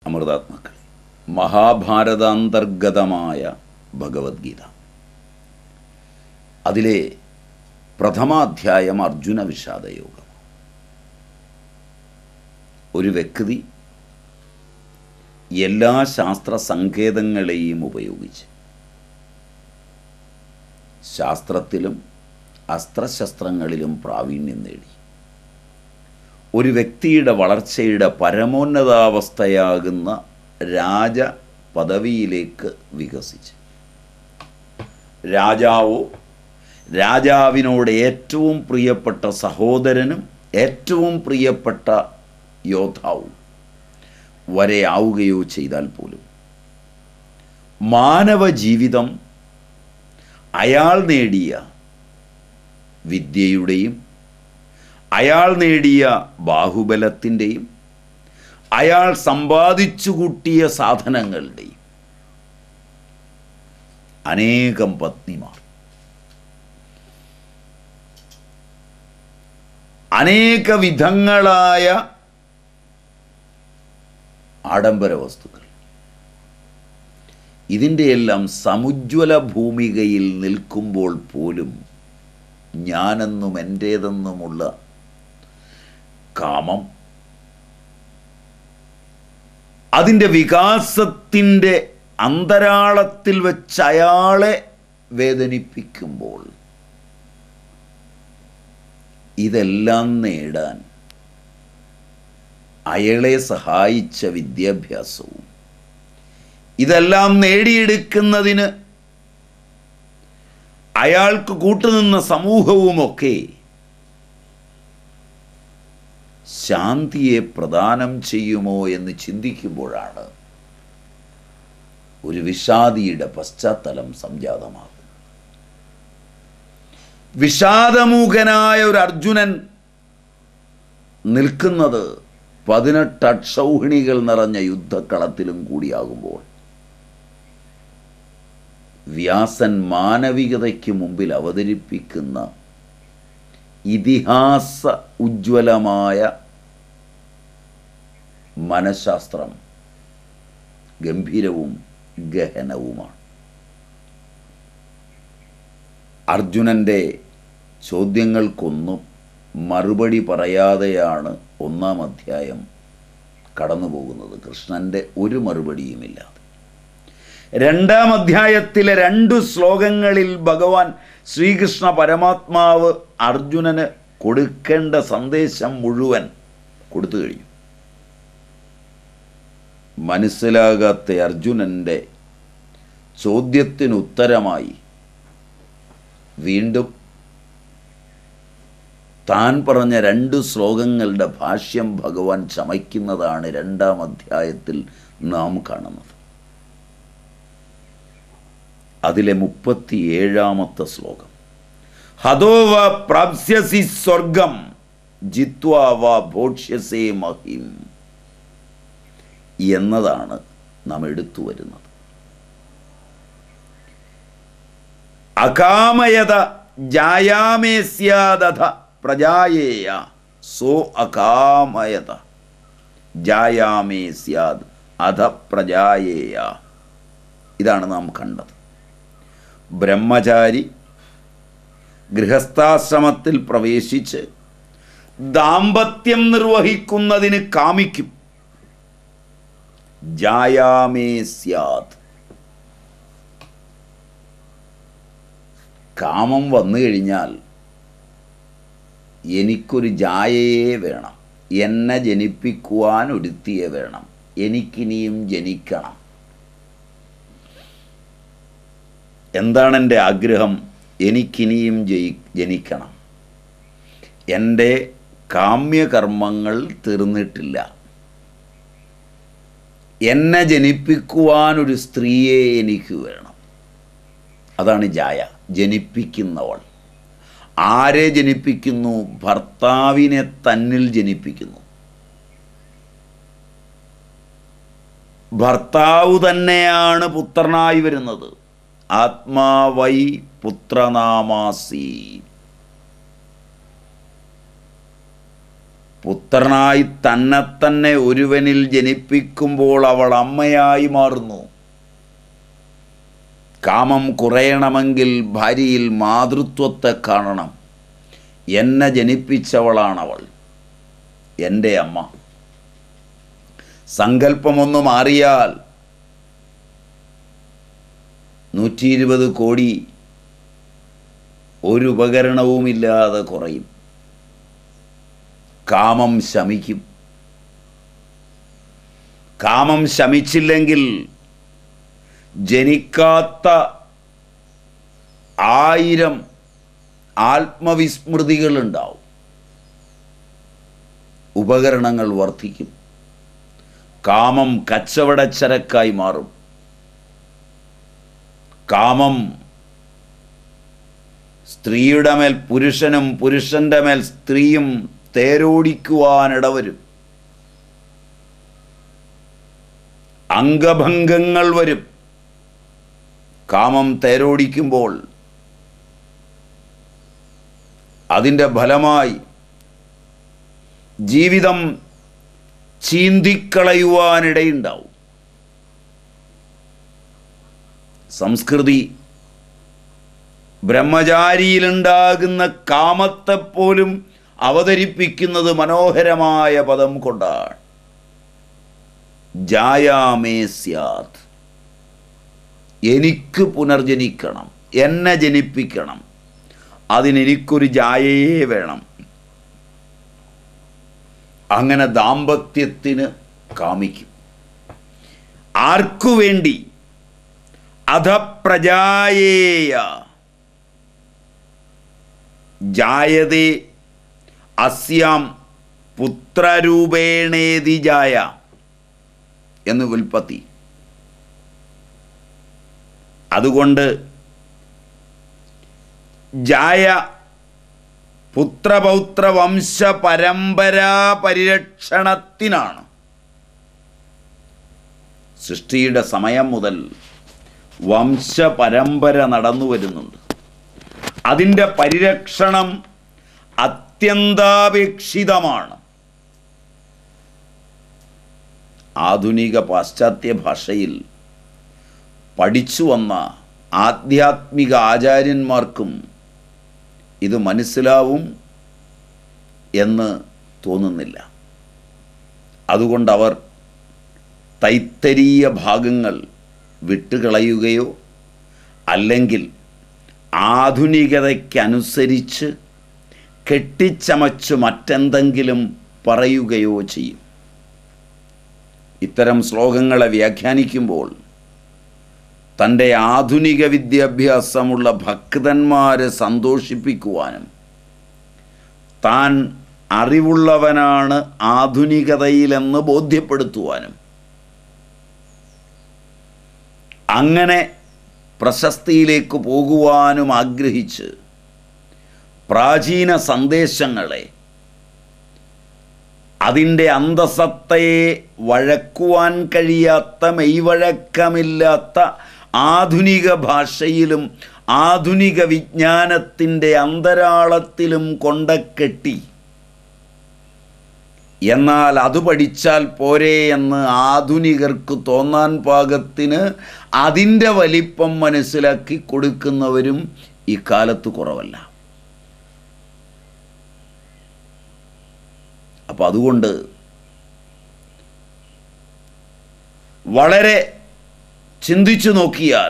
അമൃതാത്മാക്കളെ മഹാഭാരതാന്തർഗതമായ ഭഗവത്ഗീത അതിലെ പ്രഥമാധ്യായം അർജുന വിഷാദയോഗം ഒരു വ്യക്തി എല്ലാ ശാസ്ത്ര സങ്കേതങ്ങളെയും ഉപയോഗിച്ച് ശാസ്ത്രത്തിലും അസ്ത്രശസ്ത്രങ്ങളിലും പ്രാവീണ്യം നേടി ഒരു വ്യക്തിയുടെ വളർച്ചയുടെ പരമോന്നതാവസ്ഥയാകുന്ന രാജ പദവിയിലേക്ക് വികസിച്ച് രാജാവോ രാജാവിനോട് ഏറ്റവും പ്രിയപ്പെട്ട സഹോദരനും ഏറ്റവും പ്രിയപ്പെട്ട യോദ്ധാവും വരെ ആവുകയോ ചെയ്താൽ പോലും മാനവ ജീവിതം അയാൾ നേടിയ വിദ്യയുടെയും അയാൾ നേടിയ ബാഹുബലത്തിൻ്റെയും അയാൾ സമ്പാദിച്ചു കൂട്ടിയ സാധനങ്ങളുടെയും അനേകം പത്നിമാർ അനേക വിധങ്ങളായ ആഡംബര വസ്തുക്കൾ ഇതിൻ്റെയെല്ലാം സമുജ്വല ഭൂമികയിൽ നിൽക്കുമ്പോൾ പോലും ഞാനെന്നും എൻ്റേതെന്നുമുള്ള കാമം അതിൻ്റെ വികാസത്തിൻ്റെ അന്തരാളത്തിൽ വെച്ച് അയാളെ വേദനിപ്പിക്കുമ്പോൾ ഇതെല്ലാം നേടാൻ അയാളെ സഹായിച്ച വിദ്യാഭ്യാസവും ഇതെല്ലാം നേടിയെടുക്കുന്നതിന് അയാൾക്ക് കൂട്ടുനിന്ന സമൂഹവുമൊക്കെ ശാന്തിയെ പ്രദാനം ചെയ്യുമോ എന്ന് ചിന്തിക്കുമ്പോഴാണ് ഒരു വിഷാദിയുടെ പശ്ചാത്തലം സംജാതമാകുന്നത് വിഷാദമുഖനായ ഒരു അർജുനൻ നിൽക്കുന്നത് പതിനെട്ട് അക്ഷൗഹിണികൾ നിറഞ്ഞ യുദ്ധക്കളത്തിലും കൂടിയാകുമ്പോൾ വ്യാസൻ മാനവികതയ്ക്ക് മുമ്പിൽ അവതരിപ്പിക്കുന്ന ഇതിഹാസ ഉജ്ജ്വലമായ മനഃശാസ്ത്രം ഗംഭീരവും ഗഹനവുമാണ് അർജുനൻ്റെ ചോദ്യങ്ങൾക്കൊന്നും മറുപടി പറയാതെയാണ് ഒന്നാം അധ്യായം കടന്നു പോകുന്നത് കൃഷ്ണൻ്റെ ഒരു മറുപടിയുമില്ലാതെ രണ്ടാം അധ്യായത്തിലെ രണ്ടു ശ്ലോകങ്ങളിൽ ഭഗവാൻ ശ്രീകൃഷ്ണ പരമാത്മാവ് അർജുനന് കൊടുക്കേണ്ട സന്ദേശം മുഴുവൻ കൊടുത്തു കഴിഞ്ഞു മനസ്സിലാകാത്ത അർജുനൻ്റെ ചോദ്യത്തിനുത്തരമായി വീണ്ടും താൻ പറഞ്ഞ രണ്ട് ശ്ലോകങ്ങളുടെ ഭാഷ്യം ഭഗവാൻ ചമയ്ക്കുന്നതാണ് രണ്ടാം അധ്യായത്തിൽ നാം കാണുന്നത് അതിലെ മുപ്പത്തിയേഴാമത്തെ ശ്ലോകം ഹതോവ പ്രാപ്സ്യസി സ്വർഗം ജിത്വാ വ ഭോക്ഷ്യസേ മഹിം എന്നതാണ് നാം എടുത്തു വരുന്നത് അകാമയത ജായാമേസ്യാദധ പ്രജായേയ സോ അകാമയത ജായാമേ സ്യാദ് അധ പ്രജായേയ ഇതാണ് നാം കണ്ടത് ബ്രഹ്മചാരി ഗൃഹസ്ഥാശ്രമത്തിൽ പ്രവേശിച്ച് ദാമ്പത്യം നിർവഹിക്കുന്നതിന് കാമിക്കും ജായാമേ സ്യാദ് കാമം വന്നു കഴിഞ്ഞാൽ എനിക്കൊരു ജായയെ വേണം എന്നെ ജനിപ്പിക്കുവാൻ ഒരുത്തിയെ വേണം എനിക്കിനിയും ജനിക്കണം എന്താണ് എൻ്റെ ആഗ്രഹം എനിക്കിനിയും ജയി ജനിക്കണം എൻ്റെ കാമ്യകർമ്മങ്ങൾ തീർന്നിട്ടില്ല എന്നെ ജനിപ്പിക്കുവാൻ ഒരു സ്ത്രീയെ എനിക്ക് വേണം അതാണ് ജായ ജനിപ്പിക്കുന്നവൾ ആരെ ജനിപ്പിക്കുന്നു ഭർത്താവിനെ തന്നിൽ ജനിപ്പിക്കുന്നു ഭർത്താവ് തന്നെയാണ് പുത്രനായി വരുന്നത് ആത്മാവൈ പുത്രനാമാസി പുത്രനായി തന്നെ തന്നെ ഒരുവനിൽ ജനിപ്പിക്കുമ്പോൾ അവൾ അമ്മയായി മാറുന്നു കാമം കുറയണമെങ്കിൽ ഭാര്യയിൽ മാതൃത്വത്തെ കാണണം എന്നെ ജനിപ്പിച്ചവളാണവൾ എൻ്റെ അമ്മ സങ്കല്പമൊന്നു മാറിയാൽ നൂറ്റി ഇരുപത് കോടി ഒരു ഉപകരണവുമില്ലാതെ കുറയും കാമം ശമിക്കും കാമം ശമിച്ചില്ലെങ്കിൽ ജനിക്കാത്ത ആയിരം ആത്മവിസ്മൃതികളുണ്ടാവും ഉപകരണങ്ങൾ വർദ്ധിക്കും കാമം കച്ചവടച്ചരക്കായി മാറും കാമം സ്ത്രീയുടെ മേൽ പുരുഷനും പുരുഷന്റെ മേൽ സ്ത്രീയും തേരോടിക്കുവാനിടവരും അംഗഭംഗങ്ങൾ വരും കാമം തേരോടിക്കുമ്പോൾ അതിൻ്റെ ഫലമായി ജീവിതം ചീന്തിക്കളയുവാനിടയുണ്ടാവും സംസ്കൃതി ബ്രഹ്മചാരിയിലുണ്ടാകുന്ന കാമത്തെപ്പോലും അവതരിപ്പിക്കുന്നത് മനോഹരമായ പദം കൊണ്ടാണ് ജായാമേ സ്യാത് എനിക്ക് പുനർജനിക്കണം എന്നെ ജനിപ്പിക്കണം അതിനെനിക്കൊരു ജായയെ വേണം അങ്ങനെ ദാമ്പത്യത്തിന് കാമിക്കും ആർക്കു വേണ്ടി അധപ്രജായേയ ജായതേ അസ്യാം പുത്രരൂപേണേതി ജായ എന്ന് വിൽപ്പത്തി അതുകൊണ്ട് ജായ പുത്രപൗത്ര വംശ പരമ്പരാ പരിരക്ഷണത്തിനാണ് സൃഷ്ടിയുടെ സമയം മുതൽ വംശ പരമ്പര നടന്നു വരുന്നുണ്ട് അതിൻ്റെ പരിരക്ഷണം അത്യന്താപേക്ഷിതമാണ് ആധുനിക പാശ്ചാത്യ ഭാഷയിൽ പഠിച്ചു വന്ന ആധ്യാത്മിക ആചാര്യന്മാർക്കും ഇത് മനസ്സിലാവും എന്ന് തോന്നുന്നില്ല അതുകൊണ്ട് അവർ തൈത്തരീയ ഭാഗങ്ങൾ വിട്ടുകളയുകയോ അല്ലെങ്കിൽ ആധുനികതയ്ക്കനുസരിച്ച് കെട്ടിച്ചമച്ച് മറ്റെന്തെങ്കിലും പറയുകയോ ചെയ്യും ഇത്തരം ശ്ലോകങ്ങളെ വ്യാഖ്യാനിക്കുമ്പോൾ തൻ്റെ ആധുനിക വിദ്യാഭ്യാസമുള്ള ഭക്തന്മാരെ സന്തോഷിപ്പിക്കുവാനും താൻ അറിവുള്ളവനാണ് ആധുനികതയിലെന്ന് ബോധ്യപ്പെടുത്തുവാനും അങ്ങനെ പ്രശസ്തിയിലേക്ക് പോകുവാനും ആഗ്രഹിച്ച് പ്രാചീന സന്ദേശങ്ങളെ അതിൻ്റെ അന്തസത്തയെ വഴക്കുവാൻ കഴിയാത്ത മെയ്വഴക്കമില്ലാത്ത ആധുനിക ഭാഷയിലും ആധുനിക വിജ്ഞാനത്തിൻ്റെ അന്തരാളത്തിലും കൊണ്ടക്കെട്ടി എന്നാൽ അത് പഠിച്ചാൽ പോരെ എന്ന് ആധുനികർക്ക് തോന്നാൻ പാകത്തിന് അതിൻ്റെ വലിപ്പം മനസ്സിലാക്കി കൊടുക്കുന്നവരും ഇക്കാലത്ത് കുറവല്ല അപ്പം അതുകൊണ്ട് വളരെ ചിന്തിച്ചു നോക്കിയാൽ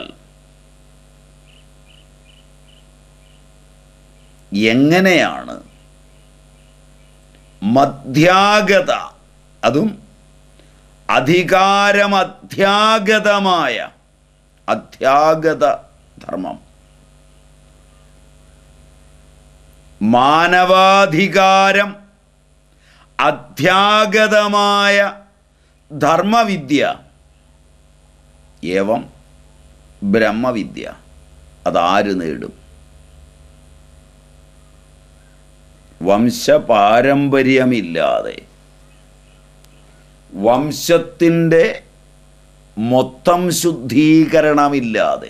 എങ്ങനെയാണ് മധ്യാഗത അതും അധികാരമധ്യാഗതമായ അധ്യാഗത ധർമ്മം മാനവാധികാരം അധ്യാഗതമായ ധർമ്മവിദ്യ ഏവം ബ്രഹ്മവിദ്യ അതാര് നേടും വംശപാരമ്പര്യമില്ലാതെ വംശത്തിൻ്റെ മൊത്തം ശുദ്ധീകരണമില്ലാതെ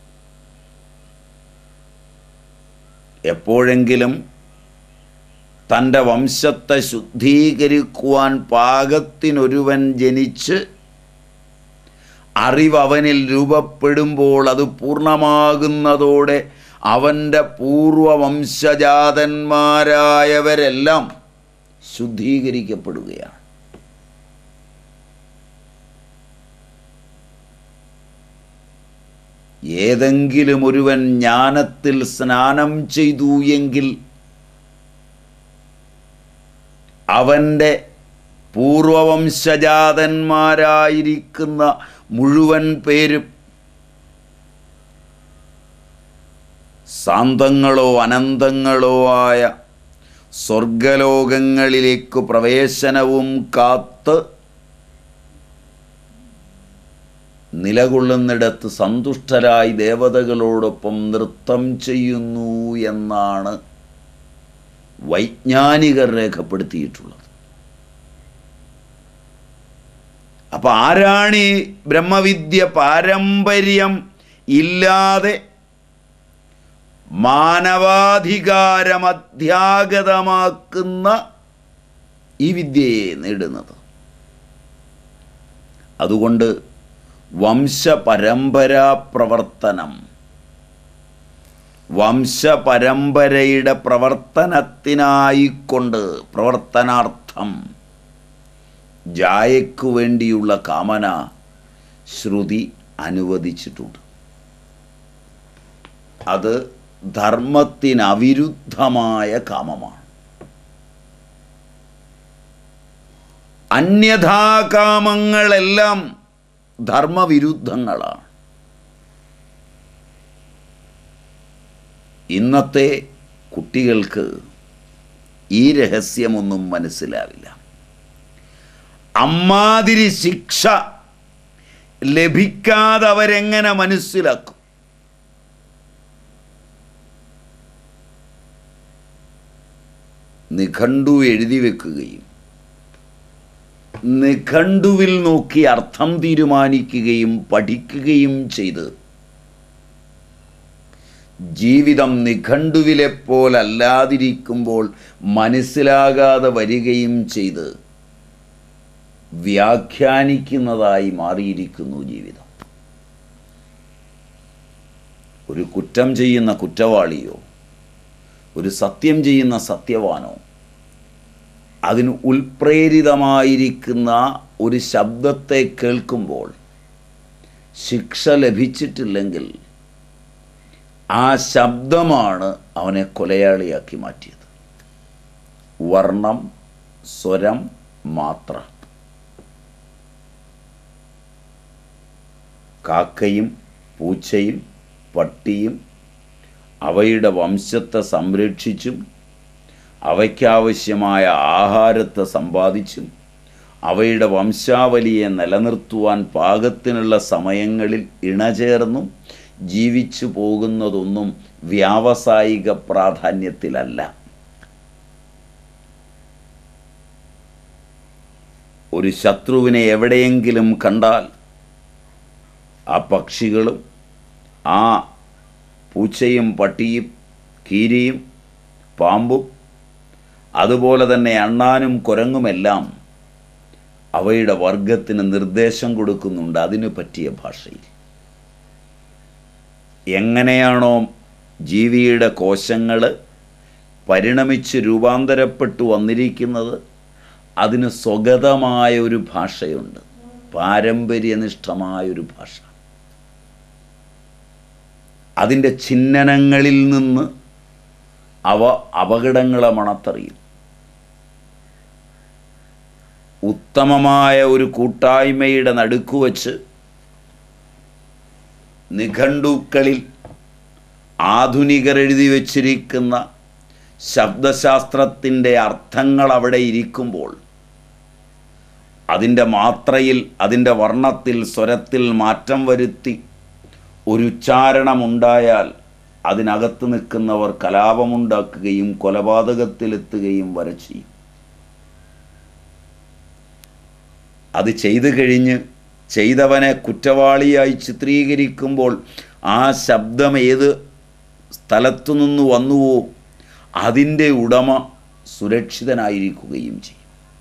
എപ്പോഴെങ്കിലും തൻ്റെ വംശത്തെ ശുദ്ധീകരിക്കുവാൻ പാകത്തിനൊരുവൻ ജനിച്ച് അറിവ് അവനിൽ രൂപപ്പെടുമ്പോൾ അത് പൂർണ്ണമാകുന്നതോടെ അവൻ്റെ പൂർവവംശജാതന്മാരായവരെല്ലാം ശുദ്ധീകരിക്കപ്പെടുകയാണ് ഏതെങ്കിലും ഒരുവൻ ജ്ഞാനത്തിൽ സ്നാനം ചെയ്തു എങ്കിൽ അവൻ്റെ പൂർവവംശജാതന്മാരായിരിക്കുന്ന മുഴുവൻ പേരും സാന്തങ്ങളോ അനന്തങ്ങളോ ആയ സ്വർഗലോകങ്ങളിലേക്ക് പ്രവേശനവും കാത്ത് നിലകൊള്ളുന്നിടത്ത് സന്തുഷ്ടരായി ദേവതകളോടൊപ്പം നൃത്തം ചെയ്യുന്നു എന്നാണ് വൈജ്ഞാനികർ രേഖപ്പെടുത്തിയിട്ടുള്ളത് അപ്പൊ ആരാണ് ഈ ബ്രഹ്മവിദ്യ പാരമ്പര്യം ഇല്ലാതെ മാനവാധികാരമധ്യാഗതമാക്കുന്ന ഈ വിദ്യയെ നേടുന്നത് അതുകൊണ്ട് വംശപരമ്പരാ പ്രവർത്തനം വംശപരമ്പരയുടെ പ്രവർത്തനത്തിനായിക്കൊണ്ട് പ്രവർത്തനാർത്ഥം ജായക്കു വേണ്ടിയുള്ള കാമന ശ്രുതി അനുവദിച്ചിട്ടുണ്ട് അത് ധർമ്മത്തിനവിരുദ്ധമായ കാമമാണ് അന്യഥാകാമങ്ങളെല്ലാം ധർമ്മവിരുദ്ധങ്ങളാണ് ഇന്നത്തെ കുട്ടികൾക്ക് ഈ രഹസ്യമൊന്നും മനസ്സിലാവില്ല അമ്മാതിരി ശിക്ഷ ലഭിക്കാതെ അവരെങ്ങനെ മനസ്സിലാക്കും നിഘണ്ടു എഴുതി വെക്കുകയും നിഘണ്ടുവിൽ നോക്കി അർത്ഥം തീരുമാനിക്കുകയും പഠിക്കുകയും ചെയ്ത് ജീവിതം നിഘണ്ടുവിലെ പോലല്ലാതിരിക്കുമ്പോൾ മനസ്സിലാകാതെ വരികയും ചെയ്ത് വ്യാഖ്യാനിക്കുന്നതായി മാറിയിരിക്കുന്നു ജീവിതം ഒരു കുറ്റം ചെയ്യുന്ന കുറ്റവാളിയോ ഒരു സത്യം ചെയ്യുന്ന സത്യവാനോ അതിന് ഉൽപ്രേരിതമായിരിക്കുന്ന ഒരു ശബ്ദത്തെ കേൾക്കുമ്പോൾ ശിക്ഷ ലഭിച്ചിട്ടില്ലെങ്കിൽ ആ ശബ്ദമാണ് അവനെ കൊലയാളിയാക്കി മാറ്റിയത് വർണ്ണം സ്വരം മാത്ര കാക്കയും പൂച്ചയും പട്ടിയും അവയുടെ വംശത്തെ സംരക്ഷിച്ചും അവയ്ക്കാവശ്യമായ ആഹാരത്തെ സമ്പാദിച്ചും അവയുടെ വംശാവലിയെ നിലനിർത്തുവാൻ പാകത്തിനുള്ള സമയങ്ങളിൽ ഇണചേർന്നും ജീവിച്ചു പോകുന്നതൊന്നും വ്യാവസായിക പ്രാധാന്യത്തിലല്ല ഒരു ശത്രുവിനെ എവിടെയെങ്കിലും കണ്ടാൽ ആ പക്ഷികളും ആ പൂച്ചയും പട്ടിയും കീരിയും പാമ്പും അതുപോലെ തന്നെ അണ്ണാനും കുരങ്ങുമെല്ലാം അവയുടെ വർഗത്തിന് നിർദ്ദേശം കൊടുക്കുന്നുണ്ട് അതിനു പറ്റിയ ഭാഷയിൽ എങ്ങനെയാണോ ജീവിയുടെ കോശങ്ങൾ പരിണമിച്ച് രൂപാന്തരപ്പെട്ടു വന്നിരിക്കുന്നത് അതിന് സ്വഗതമായ ഒരു ഭാഷയുണ്ട് പാരമ്പര്യനിഷ്ഠമായ ഒരു ഭാഷ അതിൻ്റെ ചിഹ്നനങ്ങളിൽ നിന്ന് അവ അപകടങ്ങളെ മണത്തറിയും ഉത്തമമായ ഒരു കൂട്ടായ്മയുടെ നടുക്കു വച്ച് നിഘണ്ടുക്കളിൽ ആധുനികർ എഴുതി വച്ചിരിക്കുന്ന ശബ്ദശാസ്ത്രത്തിൻ്റെ അർത്ഥങ്ങൾ അവിടെ ഇരിക്കുമ്പോൾ അതിൻ്റെ മാത്രയിൽ അതിൻ്റെ വർണ്ണത്തിൽ സ്വരത്തിൽ മാറ്റം വരുത്തി ഒരു ഉച്ചാരണമുണ്ടായാൽ അതിനകത്ത് നിൽക്കുന്നവർ കലാപമുണ്ടാക്കുകയും കൊലപാതകത്തിലെത്തുകയും വരെ ചെയ്യും അത് ചെയ്തു കഴിഞ്ഞ് ചെയ്തവനെ കുറ്റവാളിയായി ചിത്രീകരിക്കുമ്പോൾ ആ ശബ്ദം ഏത് സ്ഥലത്തു നിന്ന് വന്നുവോ അതിൻ്റെ ഉടമ സുരക്ഷിതനായിരിക്കുകയും ചെയ്യും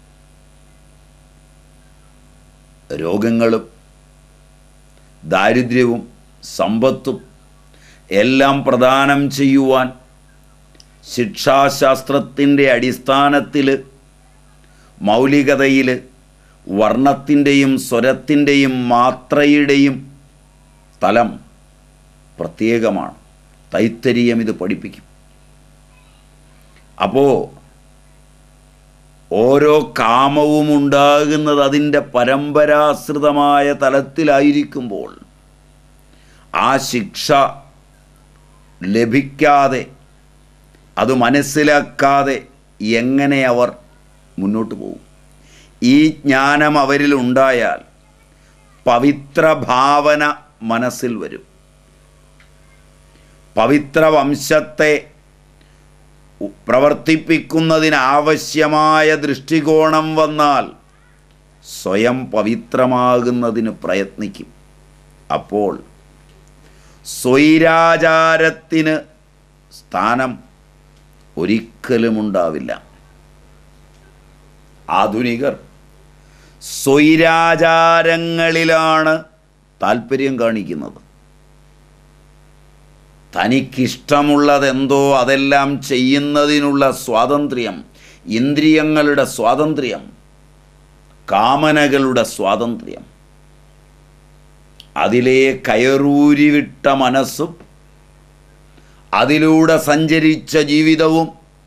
രോഗങ്ങളും ദാരിദ്ര്യവും സമ്പത്തും എല്ലാം പ്രദാനം ചെയ്യുവാൻ ശിക്ഷാശാസ്ത്രത്തിൻ്റെ അടിസ്ഥാനത്തിൽ മൗലികതയിൽ വർണ്ണത്തിൻ്റെയും സ്വരത്തിൻ്റെയും മാത്രയുടെയും തലം പ്രത്യേകമാണ് തൈത്തരീയം ഇത് പഠിപ്പിക്കും അപ്പോൾ ഓരോ കാമവും ഉണ്ടാകുന്നത് അതിൻ്റെ പരമ്പരാശ്രിതമായ തലത്തിലായിരിക്കുമ്പോൾ ആ ശിക്ഷ ലഭിക്കാതെ അത് മനസ്സിലാക്കാതെ എങ്ങനെ അവർ മുന്നോട്ട് പോകും ഈ ജ്ഞാനം അവരിൽ ഉണ്ടായാൽ പവിത്ര ഭാവന മനസ്സിൽ വരും പവിത്ര വംശത്തെ പ്രവർത്തിപ്പിക്കുന്നതിനാവശ്യമായ ദൃഷ്ടികോണം വന്നാൽ സ്വയം പവിത്രമാകുന്നതിന് പ്രയത്നിക്കും അപ്പോൾ സ്വൈരാചാരത്തിന് സ്ഥാനം ഒരിക്കലും ഉണ്ടാവില്ല ആധുനികർ സ്വൈരാചാരങ്ങളിലാണ് താല്പര്യം കാണിക്കുന്നത് തനിക്കിഷ്ടമുള്ളതെന്തോ അതെല്ലാം ചെയ്യുന്നതിനുള്ള സ്വാതന്ത്ര്യം ഇന്ദ്രിയങ്ങളുടെ സ്വാതന്ത്ര്യം കാമനകളുടെ സ്വാതന്ത്ര്യം അതിലെ കയറൂരിവിട്ട മനസ്സും അതിലൂടെ സഞ്ചരിച്ച ജീവിതവും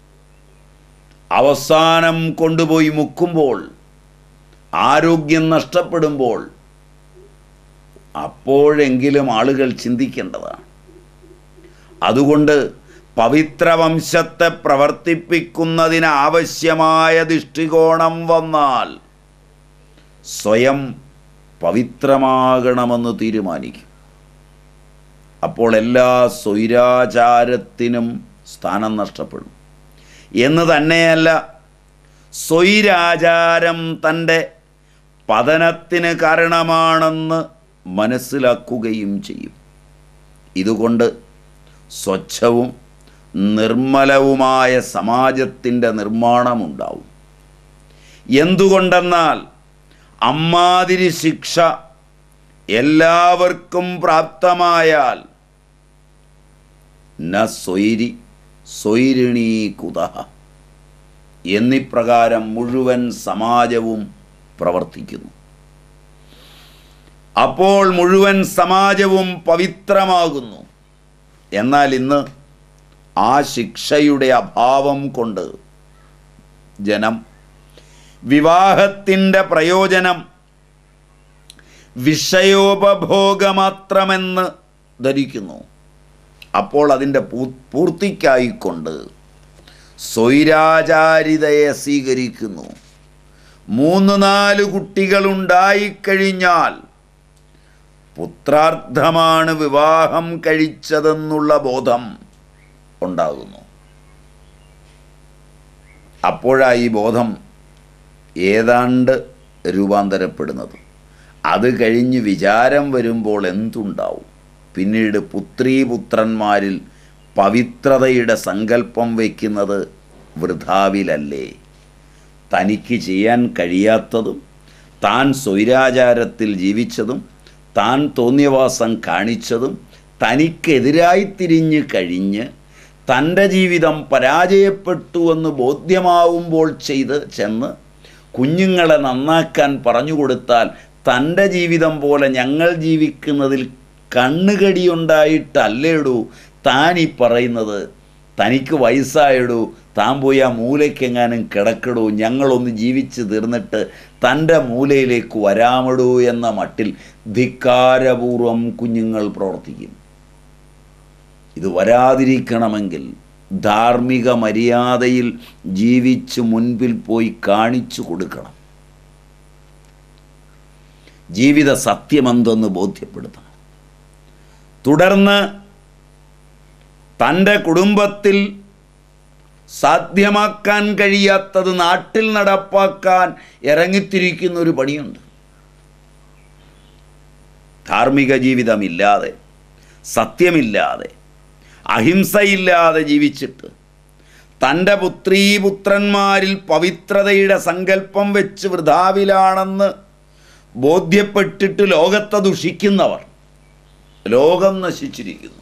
അവസാനം കൊണ്ടുപോയി മുക്കുമ്പോൾ ആരോഗ്യം നഷ്ടപ്പെടുമ്പോൾ അപ്പോഴെങ്കിലും ആളുകൾ ചിന്തിക്കേണ്ടതാണ് അതുകൊണ്ട് പവിത്രവംശത്തെ പ്രവർത്തിപ്പിക്കുന്നതിന് ആവശ്യമായ ദൃഷ്ടികോണം വന്നാൽ സ്വയം പവിത്രമാകണമെന്ന് തീരുമാനിക്കും അപ്പോൾ എല്ലാ സ്വൈരാചാരത്തിനും സ്ഥാനം നഷ്ടപ്പെടും എന്ന് തന്നെയല്ല സ്വൈരാചാരം തൻ്റെ പതനത്തിന് കാരണമാണെന്ന് മനസ്സിലാക്കുകയും ചെയ്യും ഇതുകൊണ്ട് സ്വച്ഛവും നിർമ്മലവുമായ സമാജത്തിൻ്റെ നിർമ്മാണമുണ്ടാവും എന്തുകൊണ്ടെന്നാൽ അമ്മാതിരി ശിക്ഷ എല്ലാവർക്കും പ്രാപ്തമായാൽ ന സ്വൈരി സ്വൈരിണീ കുതഹ എന്നിപ്രകാരം മുഴുവൻ സമാജവും പ്രവർത്തിക്കുന്നു അപ്പോൾ മുഴുവൻ സമാജവും പവിത്രമാകുന്നു എന്നാൽ ഇന്ന് ആ ശിക്ഷയുടെ അഭാവം കൊണ്ട് ജനം വിവാഹത്തിൻ്റെ പ്രയോജനം വിഷയോപഭോഗമാത്രമെന്ന് ധരിക്കുന്നു അപ്പോൾ അതിൻ്റെ പൂ പൂർത്തിക്കായിക്കൊണ്ട് സ്വൈരാചാരിതയെ സ്വീകരിക്കുന്നു മൂന്ന് നാല് കുട്ടികളുണ്ടായിക്കഴിഞ്ഞാൽ പുത്രാർത്ഥമാണ് വിവാഹം കഴിച്ചതെന്നുള്ള ബോധം ഉണ്ടാകുന്നു അപ്പോഴായി ബോധം ഏതാണ്ട് രൂപാന്തരപ്പെടുന്നത് അത് കഴിഞ്ഞ് വിചാരം വരുമ്പോൾ എന്തുണ്ടാവും പിന്നീട് പുത്രീപുത്രന്മാരിൽ പവിത്രതയുടെ സങ്കല്പം വയ്ക്കുന്നത് വൃഥാവിലല്ലേ തനിക്ക് ചെയ്യാൻ കഴിയാത്തതും താൻ സ്വൈരാചാരത്തിൽ ജീവിച്ചതും താൻ തോന്നിയവാസം കാണിച്ചതും തനിക്കെതിരായി തിരിഞ്ഞ് കഴിഞ്ഞ് തൻ്റെ ജീവിതം പരാജയപ്പെട്ടുവെന്ന് ബോധ്യമാവുമ്പോൾ ചെയ്ത് ചെന്ന് കുഞ്ഞുങ്ങളെ നന്നാക്കാൻ പറഞ്ഞു കൊടുത്താൽ തൻ്റെ ജീവിതം പോലെ ഞങ്ങൾ ജീവിക്കുന്നതിൽ കണ്ണുകടിയുണ്ടായിട്ടല്ലേടൂ താൻ ഈ പറയുന്നത് തനിക്ക് വയസ്സായിടൂ താൻ പോയി ആ മൂലയ്ക്കെങ്ങാനും കിടക്കടൂ ഞങ്ങളൊന്ന് ജീവിച്ച് തീർന്നിട്ട് തൻ്റെ മൂലയിലേക്ക് വരാമടൂ എന്ന മട്ടിൽ ധിക്കാരപൂർവം കുഞ്ഞുങ്ങൾ പ്രവർത്തിക്കും ഇത് വരാതിരിക്കണമെങ്കിൽ ധാർമ്മിക മര്യാദയിൽ ജീവിച്ച് മുൻപിൽ പോയി കാണിച്ചു കൊടുക്കണം ജീവിത സത്യമെന്തെന്ന് ബോധ്യപ്പെടുത്തണം തുടർന്ന് തൻ്റെ കുടുംബത്തിൽ സാധ്യമാക്കാൻ കഴിയാത്തത് നാട്ടിൽ നടപ്പാക്കാൻ ഇറങ്ങിത്തിരിക്കുന്ന ഒരു പണിയുണ്ട് ധാർമ്മിക ജീവിതമില്ലാതെ സത്യമില്ലാതെ അഹിംസയില്ലാതെ ജീവിച്ചിട്ട് തൻ്റെ പുത്രീപുത്രന്മാരിൽ പവിത്രതയുടെ സങ്കല്പം വെച്ച് വൃഥാവിലാണെന്ന് ബോധ്യപ്പെട്ടിട്ട് ലോകത്തെ ദുഷിക്കുന്നവർ ലോകം നശിച്ചിരിക്കുന്നു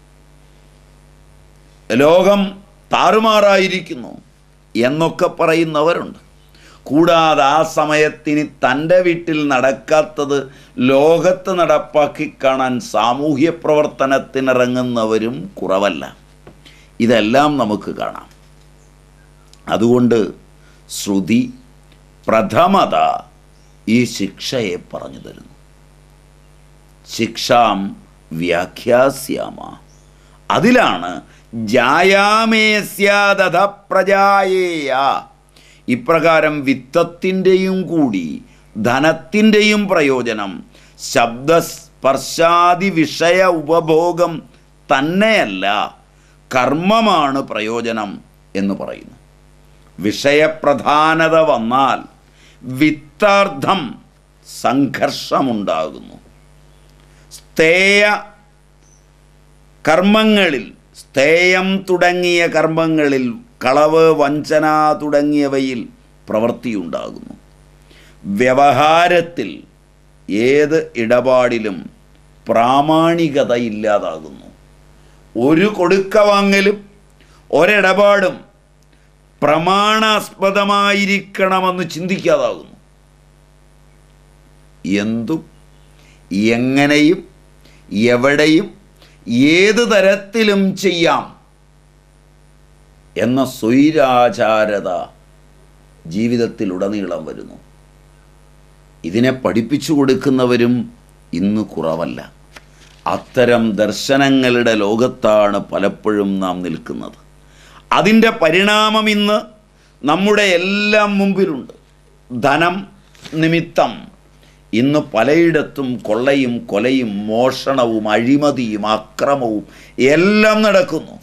ലോകം താറുമാറായിരിക്കുന്നു എന്നൊക്കെ പറയുന്നവരുണ്ട് കൂടാതെ ആ സമയത്തിന് തൻ്റെ വീട്ടിൽ നടക്കാത്തത് ലോകത്ത് നടപ്പാക്കി കാണാൻ സാമൂഹ്യ പ്രവർത്തനത്തിനിറങ്ങുന്നവരും കുറവല്ല ഇതെല്ലാം നമുക്ക് കാണാം അതുകൊണ്ട് ശ്രുതി പ്രഥമത ഈ ശിക്ഷയെ പറഞ്ഞു തരുന്നു ശിക്ഷാം വ്യാഖ്യാസ്യാമ അതിലാണ് ജായാമേസ്യാദധ പ്രജായേയ ഇപ്രകാരം വിത്തത്തിൻ്റെയും കൂടി ധനത്തിൻ്റെയും പ്രയോജനം ശബ്ദസ്പർശാദി വിഷയ ഉപഭോഗം തന്നെയല്ല കർമ്മമാണ് പ്രയോജനം എന്ന് പറയുന്നു വിഷയപ്രധാനത വന്നാൽ വിത്താർത്ഥം സംഘർഷമുണ്ടാകുന്നു സ്ഥേയ കർമ്മങ്ങളിൽ സ്ഥേയം തുടങ്ങിയ കർമ്മങ്ങളിൽ കളവ് വഞ്ചന തുടങ്ങിയവയിൽ പ്രവൃത്തിയുണ്ടാകുന്നു വ്യവഹാരത്തിൽ ഏത് ഇടപാടിലും പ്രാമാണികത ഇല്ലാതാകുന്നു ഒരു കൊടുക്ക വാങ്ങലും ഒരിടപാടും പ്രമാണാസ്പദമായിരിക്കണമെന്ന് ചിന്തിക്കാതാകുന്നു എന്തും എങ്ങനെയും എവിടെയും ഏത് തരത്തിലും ചെയ്യാം എന്ന സ്വൈരാചാരത ജീവിതത്തിലുടനീളം വരുന്നു ഇതിനെ പഠിപ്പിച്ചു കൊടുക്കുന്നവരും ഇന്ന് കുറവല്ല അത്തരം ദർശനങ്ങളുടെ ലോകത്താണ് പലപ്പോഴും നാം നിൽക്കുന്നത് അതിൻ്റെ പരിണാമം ഇന്ന് നമ്മുടെ എല്ലാം മുമ്പിലുണ്ട് ധനം നിമിത്തം ഇന്ന് പലയിടത്തും കൊള്ളയും കൊലയും മോഷണവും അഴിമതിയും അക്രമവും എല്ലാം നടക്കുന്നു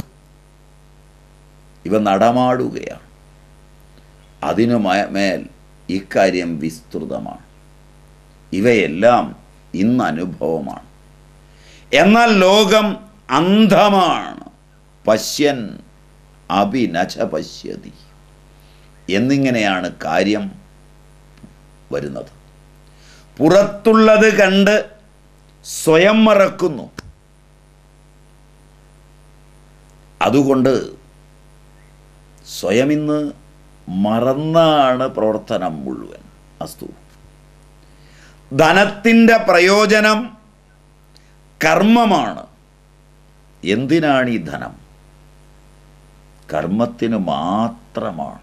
ഇവ നടമാടുകയാണ് അതിനു മേ- മേൽ ഇക്കാര്യം വിസ്തൃതമാണ് ഇവയെല്ലാം ഇന്ന് അനുഭവമാണ് എന്നാൽ ലോകം അന്ധമാണ് പശ്യൻ അഭിനച പശ്യതി എന്നിങ്ങനെയാണ് കാര്യം വരുന്നത് പുറത്തുള്ളത് കണ്ട് സ്വയം മറക്കുന്നു അതുകൊണ്ട് സ്വയം ഇന്ന് മറന്നാണ് പ്രവർത്തനം മുഴുവൻ അസ്തു ധനത്തിൻ്റെ പ്രയോജനം കർമ്മമാണ് എന്തിനാണ് ഈ ധനം കർമ്മത്തിന് മാത്രമാണ്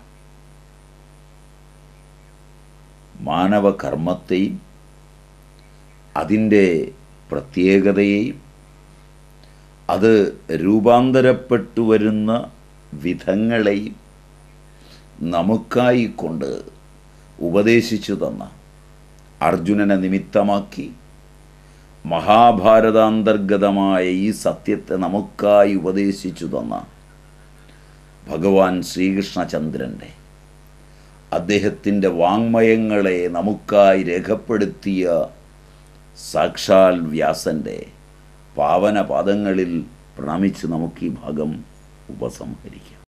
മാനവ കർമ്മത്തെയും അതിൻ്റെ പ്രത്യേകതയെയും അത് രൂപാന്തരപ്പെട്ടു വരുന്ന വിധങ്ങളെയും നമുക്കായി കൊണ്ട് ഉപദേശിച്ചു തന്ന അർജുനനെ നിമിത്തമാക്കി മഹാഭാരതാന്തർഗതമായ ഈ സത്യത്തെ നമുക്കായി ഉപദേശിച്ചു തന്ന ഭഗവാൻ ശ്രീകൃഷ്ണചന്ദ്രൻ്റെ അദ്ദേഹത്തിൻ്റെ വാങ്മയങ്ങളെ നമുക്കായി രേഖപ്പെടുത്തിയ സാക്ഷാൽ വ്യാസൻ്റെ പാവന പാദങ്ങളിൽ പ്രണമിച്ച് നമുക്ക് ഈ ഭാഗം ഉപസംഹരിക്കാം